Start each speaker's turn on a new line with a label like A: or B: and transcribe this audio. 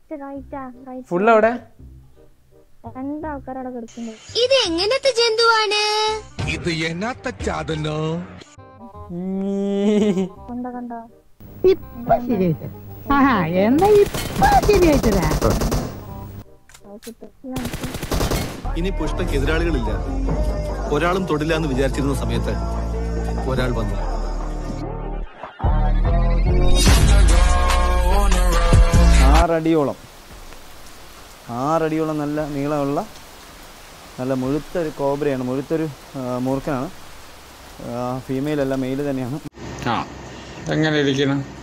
A: Right റൈറ്റാ right
B: full അവിടെ
A: രണ്ടാൾക്കാരവിടെ കിടക്കുന്നത്
C: ഇത് എങ്ങനത്തെ ജന്തുവാണ്
D: ഇത് എന്നാത്ത ചാതനോ
A: കണ്ടോ കണ്ടോ
E: ഇപ്പൊ ശരിയായിട്ട് ആഹാ എന്നാ ഇപ്പൊ ശരിയായിട്ടതാ
A: അത് കിട്ടും ഇതാണ്.
F: ഇനി പുഷ്പയ്ക്ക് എതിരാളികളില്ല ഒരാളും തൊടില്ല എന്ന് വിചാരിച്ചിരുന്ന സമയത്ത് ഒരാൾ വന്നു
G: ആറടിയോളം ആറടിയോളം നല്ല നീളമുള്ള നല്ല മുഴുത്ത ഒരു കോബ്രയാണ് മുഴുത്തൊരു ആ, മൂർഖനാണ് ഫീമെയിൽ അല്ല മെയിൽ തന്നെയാണ്
B: ആ എങ്ങനെ ഇരിക്കണം